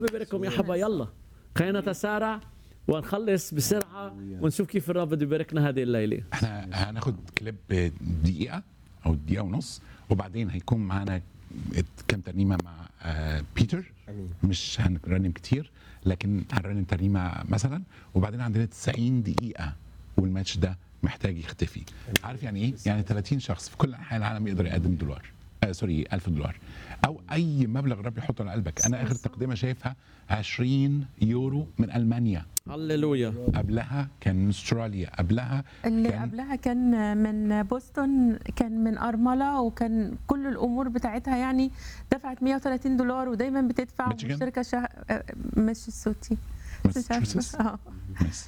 بيبارككم يا حبا يلا خلينا نتسارع ونخلص بسرعه ونشوف كيف الرب بده يباركنا هذه الليله احنا هناخد كليب دقيقه او دقيقه ونص وبعدين هيكون معانا كام ترنيمه مع آه، بيتر امين مش هنرنم كتير لكن هنرنم ترنيمه مثلا وبعدين عندنا 90 دقيقه والماتش ده محتاج يختفي عارف يعني ايه يعني 30 شخص في كل انحاء العالم يقدر يقدم دولار آه سوري 1000 دولار او اي مبلغ الرب يحطه على قلبك انا اخر تقدمه شايفها 20 يورو من المانيا هللويا قبلها كان من استراليا قبلها اللي كان- قبلها كان من بوسطن كان من أرملة وكان كل الأمور بتاعتها يعني دفعت 130 دولار ودايما بتدفع ميشيغان؟ والشركة شه... آه، مش الصوتي مش ماساتشوستس عارفة. اه ماس-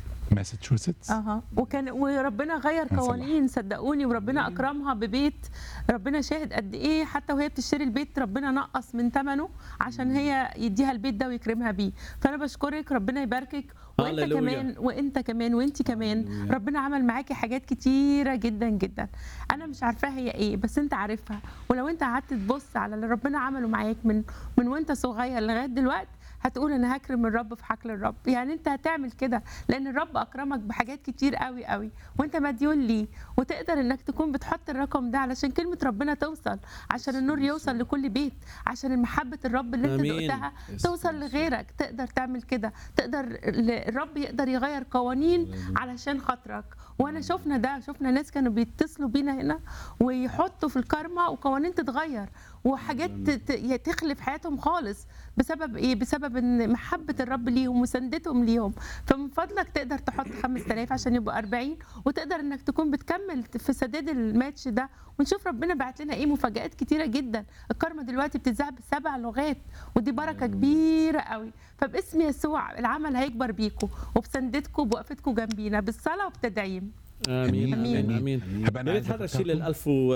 ماساتشوستس اها وكان وربنا غير صلاح. قوانين صدقوني وربنا اكرمها ببيت ربنا شاهد قد ايه حتى وهي بتشتري البيت ربنا نقص من ثمنه عشان هي يديها البيت ده ويكرمها بيه فانا بشكرك ربنا يباركك وانت هللويا. كمان وانت كمان وانت كمان ربنا عمل معاكي حاجات كتيره جدا جدا انا مش عارفاها هي ايه بس انت عارفها ولو انت قعدت تبص على اللي ربنا عمله معاك من من وانت صغير لغايه دلوقتي هتقول انا هكرم الرب في حقل الرب يعني انت هتعمل كده لان الرب اكرمك بحاجات كتير قوي قوي وانت مديون ليه وتقدر انك تكون بتحط الرقم ده علشان كلمه ربنا توصل عشان النور يوصل لكل بيت عشان محبه الرب اللي انت آمين. دقتها توصل لغيرك تقدر تعمل كده تقدر الرب يقدر يغير قوانين علشان خاطرك وانا شفنا ده شفنا ناس كانوا بيتصلوا بينا هنا ويحطوا في الكارما وقوانين تتغير وحاجات ت- ت- تخلف حياتهم خالص بسبب ايه بسبب ان محبه الرب ليهم وسندتهم ليهم فمن فضلك تقدر تحط 5000 عشان يبقوا 40 وتقدر انك تكون بتكمل في سداد الماتش ده ونشوف ربنا بعت لنا ايه مفاجآت كتيره جدا الكارما دلوقتي بتتذاع بسبع لغات ودي بركه كبيره قوي فباسم يسوع العمل هيكبر بيكم وبسندتكم وبوقفتكم جنبينا بالصلاه وبتدعيم امين آمين. امين امين هبقى يا انا ريت عايز هذا الشيء لل أفكركم.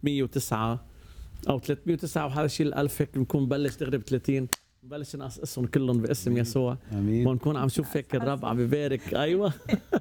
1309 او 309 وهذا الشيء لل 1000 هيك بنكون بلش تغرب 30 نبلش نقصقصهم كلهم باسم يسوع امين ونكون عم نشوف هيك الرب عم بيبارك ايوه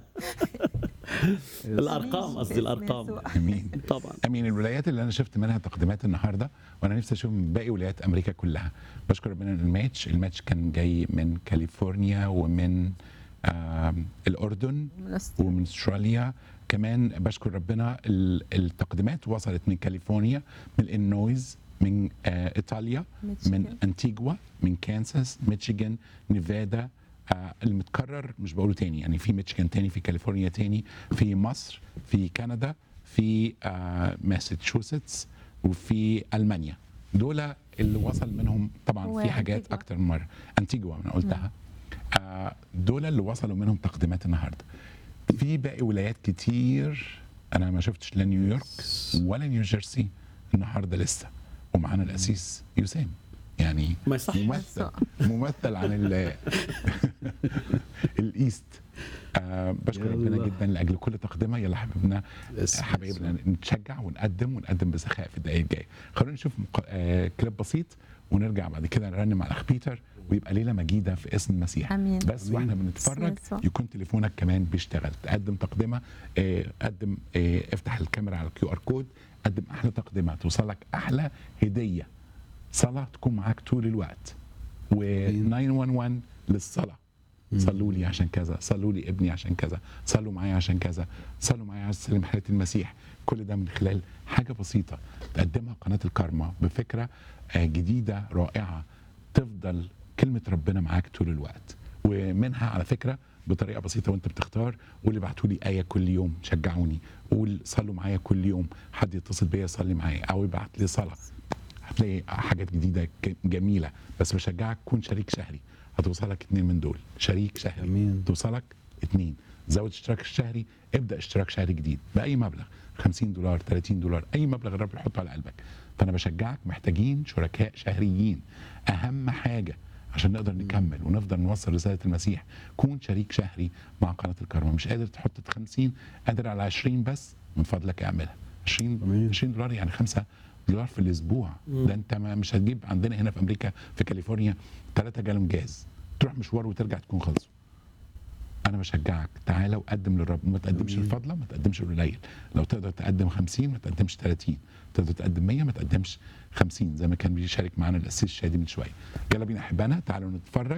الارقام قصدي باسم الارقام يسوع. امين طبعا امين الولايات اللي انا شفت منها تقديمات النهارده وانا نفسي اشوف من باقي ولايات امريكا كلها بشكر ربنا إن الماتش الماتش كان جاي من كاليفورنيا ومن آم، الاردن من أستراليا. ومن استراليا كمان بشكر ربنا ال- التقديمات وصلت من كاليفورنيا من الانويز من آه ايطاليا من ميشيغان. انتيجوا من كانساس ميشيغان نيفادا آه المتكرر مش بقوله تاني يعني في ميشيغان تاني في كاليفورنيا تاني في مصر في كندا في آه ماساتشوستس وفي المانيا دول اللي وصل منهم طبعا في حاجات وأنتيجوا. اكتر من مره انتيجوا انا قلتها آه دول اللي وصلوا منهم تقديمات النهارده في باقي ولايات كتير انا ما شفتش لا نيويورك ولا نيوجيرسي النهارده لسه ومعانا الاسيس يسام يعني ما يصح ممثل ممثل عن ال الايست آه بشكر يلا. ربنا جدا لاجل كل تقدمه يلا حبيبنا باسم حبايبنا نتشجع ونقدم ونقدم بسخاء في الدقائق الجايه خلونا نشوف مق... آه كليب بسيط ونرجع بعد كده نرنم على اخ بيتر ويبقى ليله مجيده في اسم المسيح امين بس أمين. واحنا بنتفرج باسم يسوع. يكون تليفونك كمان بيشتغل تقدم تقدمه آه، قدم آه، افتح الكاميرا على الكيو ار كود قدم احلى تقدمه توصلك احلى هديه صلاه تكون معاك طول الوقت و 911 للصلاه صلوا لي عشان كذا صلوا لي ابني عشان كذا صلوا معايا عشان كذا صلوا معايا عشان سلم حياه المسيح كل ده من خلال حاجه بسيطه تقدمها قناه الكارما بفكره آه، جديده رائعه تفضل كلمه ربنا معاك طول الوقت ومنها على فكره بطريقه بسيطه وانت بتختار قول ابعتوا لي ايه كل يوم شجعوني قول صلوا معايا كل يوم حد يتصل بيا يصلي معايا او يبعت لي صلاه هتلاقي حاجات جديده ك- جميله بس بشجعك كون شريك شهري هتوصلك اتنين من دول شريك شهري امين توصلك اتنين زود اشتراك الشهري ابدا اشتراك شهري جديد باي مبلغ 50 دولار 30 دولار اي مبلغ الرب يحطه على قلبك فانا بشجعك محتاجين شركاء شهريين اهم حاجه عشان نقدر نكمل ونفضل نوصل رساله المسيح كون شريك شهري مع قناه الكرمه مش قادر تحط 50 قادر على 20 بس من فضلك اعملها 20 أمين. 20 دولار يعني 5 دولار في الاسبوع ده انت ما مش هتجيب عندنا هنا في امريكا في كاليفورنيا 3 جالون جاز تروح مشوار وترجع تكون خلصوا انا بشجعك تعالى وقدم للرب ما تقدمش أمين. الفضله ما تقدمش القليل لو تقدر تقدم 50 ما تقدمش 30 تقدر تقدم 100 ما تقدمش 50 زي ما كان بيشارك معانا الاسيس شادي من شويه يلا بينا احبائنا تعالوا نتفرج